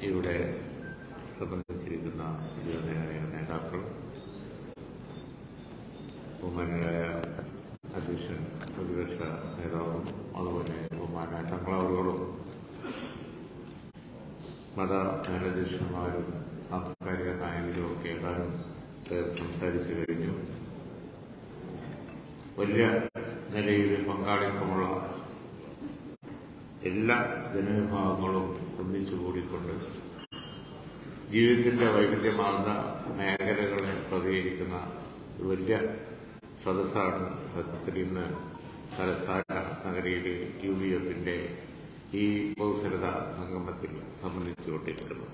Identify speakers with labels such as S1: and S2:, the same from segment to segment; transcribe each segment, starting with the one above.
S1: ഇവിടെ സംബന്ധിച്ചിരിക്കുന്ന യുവതയായ നേതാക്കൾ ബഹുമാനായ അധ്യക്ഷൻ പ്രതിപക്ഷ നേതാവും അതുപോലെ ബഹുമാനായ തങ്ങളവറുകളും മത മേലധ്യക്ഷന്മാരും സാംസ്കാരിക നായകരും ഒക്കെ ഏതാനും പേർ സംസാരിച്ചു കഴിഞ്ഞു വലിയ നിലയിൽ പങ്കാളിത്തമുള്ള എല്ലാ ജനവിഭാഗങ്ങളും ഒന്നിച്ചു കൂടിക്കൊണ്ട് ജീവിതത്തിന്റെ വൈവിധ്യമാർന്ന മേഖലകളെ പ്രതികരിക്കുന്ന ഒരു വലിയ സദസ്സാണ് സത്യത്തിൽ ഇന്ന് തലസ്ഥാന നഗരിയിലെ യു ഡി എഫിന്റെ ഈ ബഹുസരത സംഗമത്തിൽ സംബന്ധിച്ചുകൊണ്ടിരിക്കുന്നത്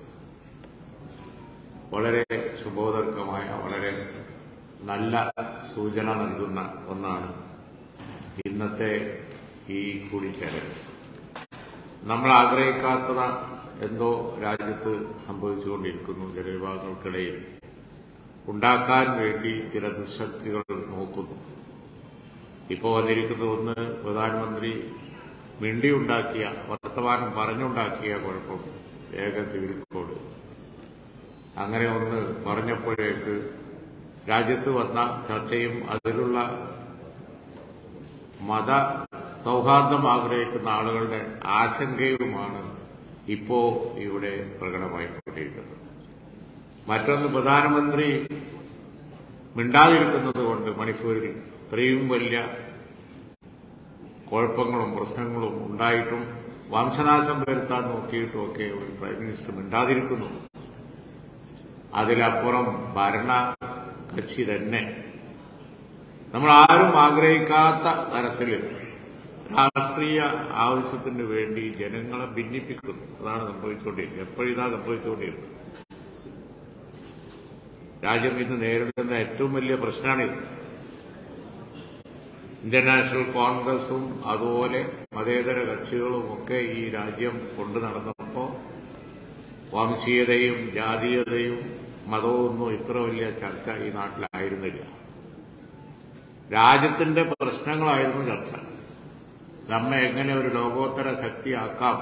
S1: വളരെ ശുഭോദർക്കമായ വളരെ നല്ല സൂചന നൽകുന്ന ഒന്നാണ് ഇന്നത്തെ ഈ കൂടിച്ചേരൽ നമ്മൾ ആഗ്രഹിക്കാത്തത് എന്തോ രാജ്യത്ത് സംഭവിച്ചുകൊണ്ടിരിക്കുന്നു ജനവിഭാഗങ്ങൾക്കിടയിൽ ഉണ്ടാക്കാൻ വേണ്ടി ചില ദുശക്തികൾ നോക്കുന്നു ഇപ്പോൾ വന്നിരിക്കുന്ന ഒന്ന് പ്രധാനമന്ത്രി മിണ്ടിയുണ്ടാക്കിയ വർത്തമാനം പറഞ്ഞുണ്ടാക്കിയ കുഴപ്പം ഏക സിവിൽ കോഡ് അങ്ങനെ ഒന്ന് പറഞ്ഞപ്പോഴേക്ക് രാജ്യത്ത് വന്ന ചർച്ചയും അതിലുള്ള മത സൗഹാർദ്ദം ആഗ്രഹിക്കുന്ന ആളുകളുടെ ആശങ്കയുമാണ് ഇപ്പോ ഇവിടെ പ്രകടമായിക്കൊണ്ടിരിക്കുന്നത് മറ്റൊന്ന് പ്രധാനമന്ത്രി മിണ്ടാതിരിക്കുന്നത് കൊണ്ട് മണിപ്പൂരിൽ ഇത്രയും വലിയ കുഴപ്പങ്ങളും പ്രശ്നങ്ങളും ഉണ്ടായിട്ടും വംശനാശം വരുത്താൻ നോക്കിയിട്ടുമൊക്കെ ഒരു പ്രൈം മിനിസ്റ്റർ മിണ്ടാതിരിക്കുന്നു അതിലപ്പുറം ഭരണ കക്ഷി തന്നെ നമ്മൾ ആരും ആഗ്രഹിക്കാത്ത തരത്തിൽ രാഷ്ട്രീയ ആവശ്യത്തിന് വേണ്ടി ജനങ്ങളെ ഭിന്നിപ്പിക്കുന്നു അതാണ് സംഭവിച്ചുകൊണ്ടിരിക്കുന്നത് എപ്പോഴിതാ സംഭവിച്ചുകൊണ്ടിരിക്കുന്നത് രാജ്യം ഇന്ന് നേരിടുന്ന ഏറ്റവും വലിയ പ്രശ്നമാണിത് ഇന്ത്യൻ നാഷണൽ കോൺഗ്രസും അതുപോലെ മതേതര കക്ഷികളും ഒക്കെ ഈ രാജ്യം കൊണ്ടു നടന്നപ്പോൾ വംശീയതയും ജാതീയതയും മതവുമൊന്നും ഇത്ര വലിയ ചർച്ച ഈ നാട്ടിലായിരുന്നില്ല രാജ്യത്തിന്റെ പ്രശ്നങ്ങളായിരുന്നു ചർച്ച നമ്മെ എങ്ങനെ ഒരു ലോകോത്തര ശക്തിയാക്കാം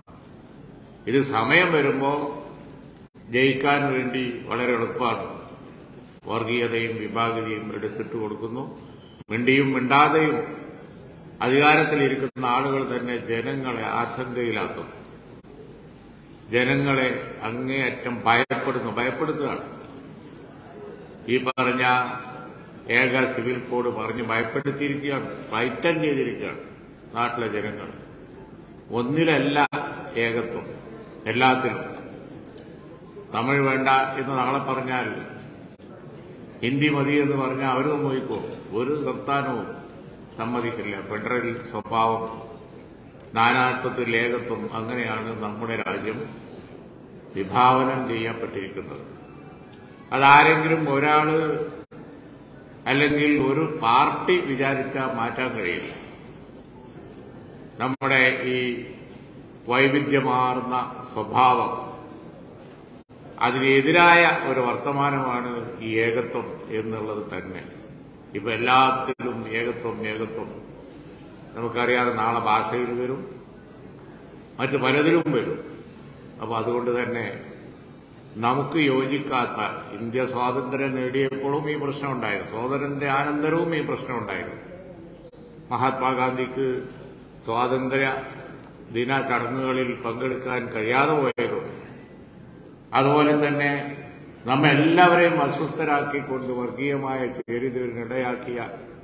S1: ഇത് സമയം വരുമ്പോൾ ജയിക്കാൻ വേണ്ടി വളരെ എളുപ്പമാണ് വർഗീയതയും വിഭാഗതയും എടുത്തിട്ട് കൊടുക്കുന്നു മിണ്ടിയും മിണ്ടാതെയും അധികാരത്തിലിരിക്കുന്ന ആളുകൾ തന്നെ ജനങ്ങളെ ആശങ്കയിലാക്കുന്നു ജനങ്ങളെ അങ്ങേയറ്റം ഭയപ്പെടുന്നു ഭയപ്പെടുത്തുകയാണ് ഈ പറഞ്ഞ ഏക സിവിൽ കോഡ് പറഞ്ഞ് ഭയപ്പെടുത്തിയിരിക്കുകയാണ് ഫൈറ്റൻ ചെയ്തിരിക്കുകയാണ് നാട്ടിലെ ജനങ്ങൾ ഒന്നിലല്ല ഏകത്വം എല്ലാത്തിലും തമിഴ് വേണ്ട എന്ന് നാളെ പറഞ്ഞാൽ ഹിന്ദി മതി എന്ന് പറഞ്ഞാൽ അവർ സമ്മതിക്കോ ഒരു സംസ്ഥാനവും സമ്മതിക്കില്ല ഫെഡറൽ സ്വഭാവം നാനാത്വത്തിൽ ഏകത്വം അങ്ങനെയാണ് നമ്മുടെ രാജ്യം വിഭാവനം ചെയ്യപ്പെട്ടിരിക്കുന്നത് അതാരെങ്കിലും ഒരാള് അല്ലെങ്കിൽ ഒരു പാർട്ടി വിചാരിച്ചാൽ മാറ്റാൻ കഴിയില്ല നമ്മുടെ ഈ വൈവിധ്യമാർന്ന സ്വഭാവം അതിനെതിരായ ഒരു വർത്തമാനമാണ് ഈ ഏകത്വം എന്നുള്ളത് തന്നെ ഇപ്പൊ എല്ലാത്തിലും ഏകത്വം ഏകത്വം നമുക്കറിയാതെ നാളെ ഭാഷയിൽ വരും മറ്റു പലതിലും വരും അപ്പൊ അതുകൊണ്ട് തന്നെ നമുക്ക് യോജിക്കാത്ത ഇന്ത്യ സ്വാതന്ത്ര്യം നേടിയപ്പോഴും ഈ പ്രശ്നം ഉണ്ടായിരുന്നു സ്വാതന്ത്ര്യത്തിന്റെ അനന്തരവും ഈ പ്രശ്നം ഉണ്ടായിരുന്നു മഹാത്മാഗാന്ധിക്ക് സ്വാതന്ത്ര്യ ദിന ചടങ്ങുകളിൽ പങ്കെടുക്കാൻ കഴിയാതെ പോയതും അതുപോലെ തന്നെ നമ്മെല്ലാവരെയും അസ്വസ്ഥരാക്കിക്കൊണ്ട് വർഗീയമായ ചേരിതിരിനിടയാക്കിയ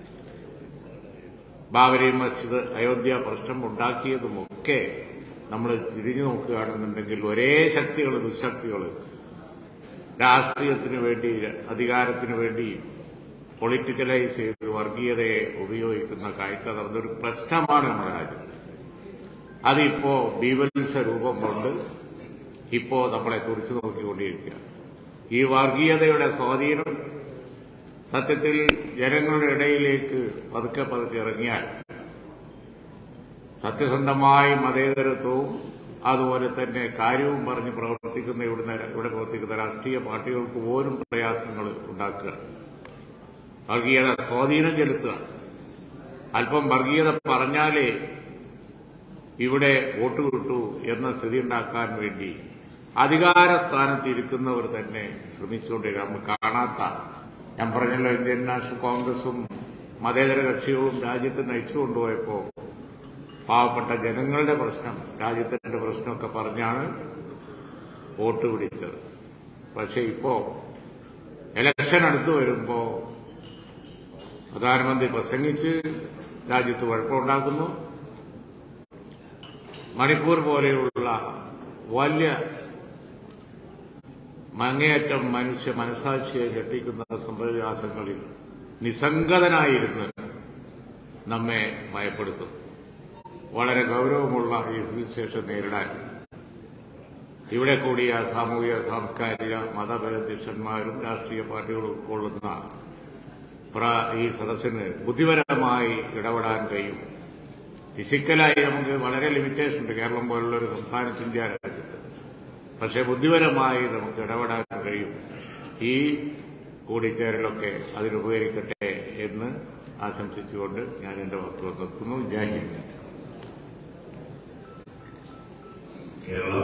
S1: ബാബരി മസ്ജിദ് അയോധ്യ പ്രശ്നം ഉണ്ടാക്കിയതുമൊക്കെ നമ്മൾ തിരിഞ്ഞു നോക്കുകയാണെന്നുണ്ടെങ്കിൽ ഒരേ ശക്തികൾ ദുശക്തികൾ രാഷ്ട്രീയത്തിന് വേണ്ടി അധികാരത്തിന് വേണ്ടി പൊളിറ്റിക്കലൈസ് ചെയ്ത് വർഗീയതയെ ഉപയോഗിക്കുന്ന കാഴ്ച നടന്നൊരു പ്രശ്നമാണ് നമ്മുടെ രാജ്യം അതിപ്പോ ബീവത്സ രൂപം കൊണ്ട് ഇപ്പോ നമ്മളെ തുറച്ചു നോക്കിക്കൊണ്ടിരിക്കുകയാണ് ഈ വർഗീയതയുടെ സ്വാധീനം സത്യത്തിൽ ജനങ്ങളുടെ ഇടയിലേക്ക് പതുക്കെ പതുക്കെ ഇറങ്ങിയാൽ സത്യസന്ധമായ മതേതരത്വവും അതുപോലെ തന്നെ കാര്യവും പറഞ്ഞ് പ്രവർത്തിക്കുന്ന ഇവിടുന്ന് ഇവിടെ പ്രവർത്തിക്കുന്ന രാഷ്ട്രീയ പാർട്ടികൾക്ക് പോലും പ്രയാസങ്ങൾ ഉണ്ടാക്കുക വർഗീയത സ്വാധീനം ചെലുത്തുക അല്പം വർഗീയത പറഞ്ഞാലേ ഇവിടെ വോട്ട് കിട്ടൂ എന്ന സ്ഥിതി ഉണ്ടാക്കാൻ വേണ്ടി അധികാര സ്ഥാനത്ത് ഇരിക്കുന്നവർ തന്നെ ശ്രമിച്ചുകൊണ്ടിരിക്കുക നമ്മൾ കാണാത്ത ഞാൻ പറഞ്ഞല്ലോ ഇന്ത്യൻ നാഷണൽ കോൺഗ്രസും മതേതര കക്ഷികളും രാജ്യത്ത് നയിച്ചു കൊണ്ടുപോയപ്പോൾ പാവപ്പെട്ട ജനങ്ങളുടെ പ്രശ്നം രാജ്യത്തിന്റെ പ്രശ്നമൊക്കെ പറഞ്ഞാണ് വോട്ട് പിടിച്ചത് പക്ഷെ ഇപ്പോ ഇലക്ഷൻ അടുത്ത് വരുമ്പോ പ്രധാനമന്ത്രി പ്രസംഗിച്ച് രാജ്യത്ത് കുഴപ്പമുണ്ടാക്കുന്നു മണിപ്പൂർ പോലെയുള്ള വലിയ മങ്ങേയറ്റം മനുഷ്യ മനസാക്ഷിയെ ഞെട്ടിക്കുന്ന സംഭവവികാസങ്ങളിൽ നിസ്സംഗതനായിരുന്ന് നമ്മെ ഭയപ്പെടുത്തും വളരെ ഗൗരവമുള്ള ഈ സ്ഥിതിവിശേഷം നേരിടാൻ ഇവിടെ കൂടിയ സാമൂഹിക സാംസ്കാരിക മതപരധ്യക്ഷന്മാരും രാഷ്ട്രീയ പാർട്ടികളും ഉൾക്കൊള്ളുന്ന പ്ര- ഈ സദസ്സിന് ബുദ്ധിപരമായി ഇടപെടാൻ കഴിയും ഫിസിക്കലായി നമുക്ക് വളരെ ലിമിറ്റേഷൻ ഉണ്ട് കേരളം പോലുള്ള ഒരു സംസ്ഥാനത്ത് ഇന്ത്യ രാജ്യത്ത് പക്ഷേ ബുദ്ധിപരമായി നമുക്ക് ഇടപെടാൻ കഴിയും ഈ കൂടിച്ചേരലൊക്കെ അതിനുപകരിക്കട്ടെ എന്ന് ആശംസിച്ചുകൊണ്ട് ഞാൻ എന്റെ വാക്കുകൾ നിർത്തുന്നു ജയ് ഹിന്ദ്
S2: കേരള